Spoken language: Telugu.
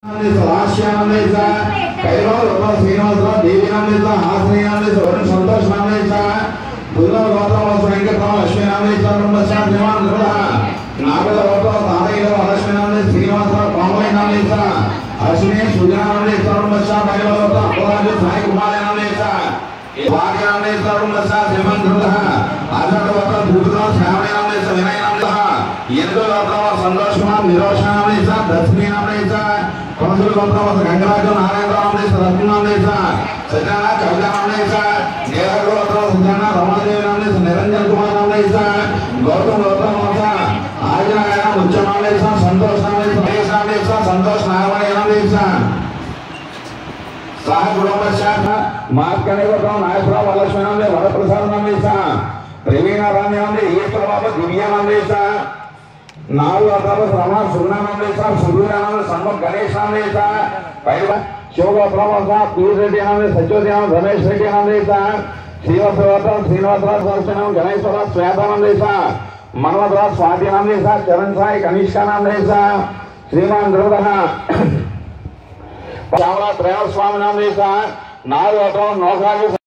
సదాశివానందేశ కైలావ రూప శ్రీనివాసరావు దేవీనాందేశ హాసనీయానందేశ వరుణ్ సంతోష్ నాందేశ దుర్గమ గోత్రమ వెంకటరామ లక్ష్మీనాందేశ బ్రహ్మశ శ్రీమాన్ నిర్మల నాగల గోత్ర తాతయ్య లక్ష్మీనాందేశ శ్రీనివాసరావు పామయ్య నాందేశ అశ్విని సుజనానందేశ బ్రహ్మశ కైలావ గోత్ర అపరాజు సాయి కుమార్ నాందేశ భాగ్యానందేశ బ్రహ్మశ శ్రీమాన్ నిర్మల ఆజాద గోత్ర భూపతిరావు శ్రావణ నాందేశ వినయ నాందేశ ఎందుకు గోత్రమ సంతోష్ కుమార్ నిరోష నాందేశ దర్శిని నాందేశ కొనసులు గోత్రమ గంగరాజు నారాయణ నాందేశ రత్న నాందేశ సజ్జన కవిత నాందేశ నేర గోత్రమ సజ్జన రమాదేవి నాందేశ నిరంజన్ కుమార్ నాందేశ గౌతమ్ గోత్రమ ఆజనారాయణ ముత్య నాందేశ సంతోష్ నాందేశ మహేష్ నాందేశ సంతోష్ నారాయణ నాందేశ సహ కుటుంబ శాఖ మార్కనే గోత్రం నాయకురావు వరలక్ష్మి నాందే వరప్రసాద్ నాందేశ ప్రవీణ రాణి నాందే ఈశ్వర బాబు దివ్య నాందేశ నాలుగు అర్థాలు రమణ సుగుణానందేశ సుధీరానంద సన్మత్ గణేష్ నాందేశ పైన శివగోత్రమోస పీర్ రెడ్డి ఆనంద సత్యోదయం రమేష్ రెడ్డి ఆనందేశ శ్రీనివాసరావు శ్రీనివాసరావు దర్శనం గణేశ్వరరావు శ్వేతానందేశ మన్మధరావు స్వాధీనాందేశ చరణ్ సాయి కనిష్కానందేశ శ్రీమాన్ ధ్రువ శ్యామలా త్రయాల స్వామి నాందేశ నాలుగు అర్థం నోసాగి